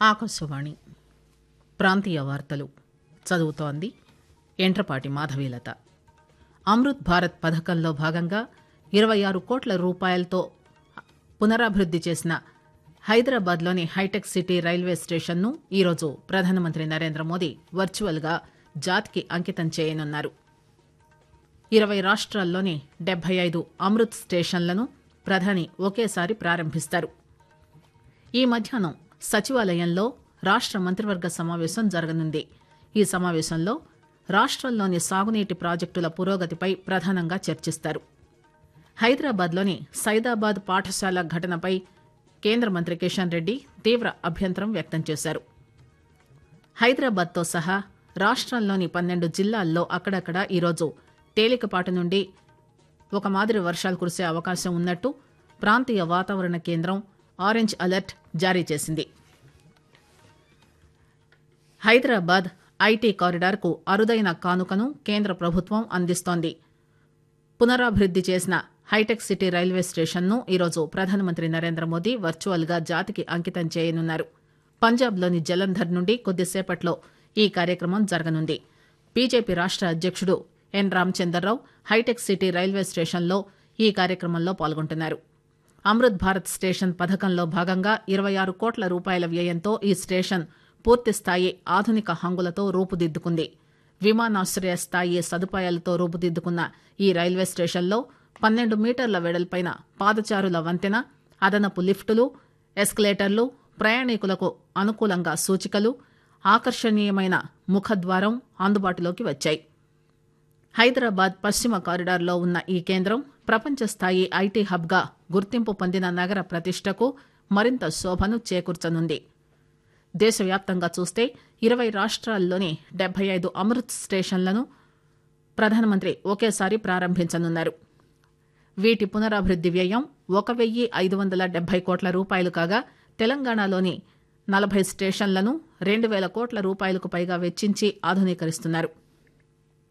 ఆకాశవాణి ప్రాంతీయ వార్తలు చదువుతోంది ఎంట్రపాటి మాధవీలత అమృత్ భారత్ పథకంలో భాగంగా ఇరవై ఆరు కోట్ల రూపాయలతో పునరాభివృద్ది చేసిన హైదరాబాద్లోని హైటెక్ సిటీ రైల్వే స్టేషన్ను ఈరోజు ప్రధానమంత్రి నరేంద్ర మోదీ వర్చువల్గా జాతికి అంకితం చేయనున్నారు ఇరవై రాష్ట్రాల్లోని డెబ్బై ఐదు అమృత్ స్టేషన్లను ప్రధాని ఒకేసారి ప్రారంభిస్తారు ఈ మధ్యాహ్నం సచివాలయంలో రాష్ట్ర మంత్రివర్గ సమావేశం జరగనుంది ఈ సమావేశంలో రాష్ట్రంలోని సాగునీటి ప్రాజెక్టుల పురోగతిపై ప్రధానంగా చర్చిస్తారు హైదరాబాద్లోని సైదాబాద్ పాఠశాల ఘటనపై కేంద్ర మంత్రి కిషన్ రెడ్డి తీవ్ర అభ్యంతరం వ్యక్తం చేశారు హైదరాబాద్తో సహా రాష్ట్రంలోని పన్నెండు జిల్లాల్లో అక్కడక్కడ ఈరోజు తేలికపాటి నుండి ఒక మాదిరి వర్షాలు కురిసే అవకాశం ఉన్నట్టు ప్రాంతీయ వాతావరణ కేంద్రం ఆరెంజ్ అలర్ట్ జారీ చేసింది హైదరాబాద్ ఐటీ కారిడార్కు అరుదైన కానుకను కేంద్ర ప్రభుత్వం అందిస్తోంది పునరాభివృద్ది చేసిన హైటెక్ సిటీ రైల్వే స్టేషన్ను ఈరోజు ప్రధానమంత్రి నరేంద్ర మోదీ వర్చువల్గా జాతికి అంకితం చేయనున్నారు పంజాబ్లోని జలంధర్ నుండి కొద్దిసేపట్లో ఈ కార్యక్రమం జరగనుంది బీజేపీ రాష్ట్ర అధ్యక్షుడు N Ramchander Rao Hitech City railway స్టేషన్లో ఈ కార్యక్రమంలో పాల్గొంటున్నారు అమృత్ భారత్ స్టేషన్ పథకంలో భాగంగా ఇరవై ఆరు కోట్ల రూపాయల వ్యయంతో ఈ స్టేషన్ పూర్తిస్థాయి ఆధునిక హంగులతో రూపుదిద్దుకుంది విమానాశ్రయ స్థాయి సదుపాయాలతో రూపుదిద్దుకున్న ఈ రైల్వే స్టేషన్లో పన్నెండు మీటర్ల వెడల్పైన పాదచారుల వంతెన అదనపు లిఫ్టులు ఎస్కలేటర్లు ప్రయాణికులకు అనుకూలంగా సూచికలు ఆకర్షణీయమైన ముఖద్వారం అందుబాటులోకి వచ్చాయి హైదరాబాద్ పశ్చిమ కారిడార్లో ఉన్న ఈ కేంద్రం ప్రపంచ స్థాయి ఐటీ హబ్గా గుర్తింపు పొందిన నగర ప్రతిష్టకు మరింత శోభను చేకూర్చనుంది దేశవ్యాప్తంగా చూస్తే ఇరవై రాష్ట్రాల్లోని డెబ్బై ఐదు అమృత్ స్టేషన్లను ప్రధానమంత్రి ఒకేసారి ప్రారంభించనున్నారు వీటి పునరాభివృద్ది వ్యయం ఒక వెయ్యి ఐదు వందల డెబ్బై కోట్ల రూపాయలు కాగా తెలంగాణలోని నలభై స్టేషన్లను రెండు వేల కోట్ల రూపాయలకు పైగా వెచ్చించి ఆధునీకరిస్తున్నారు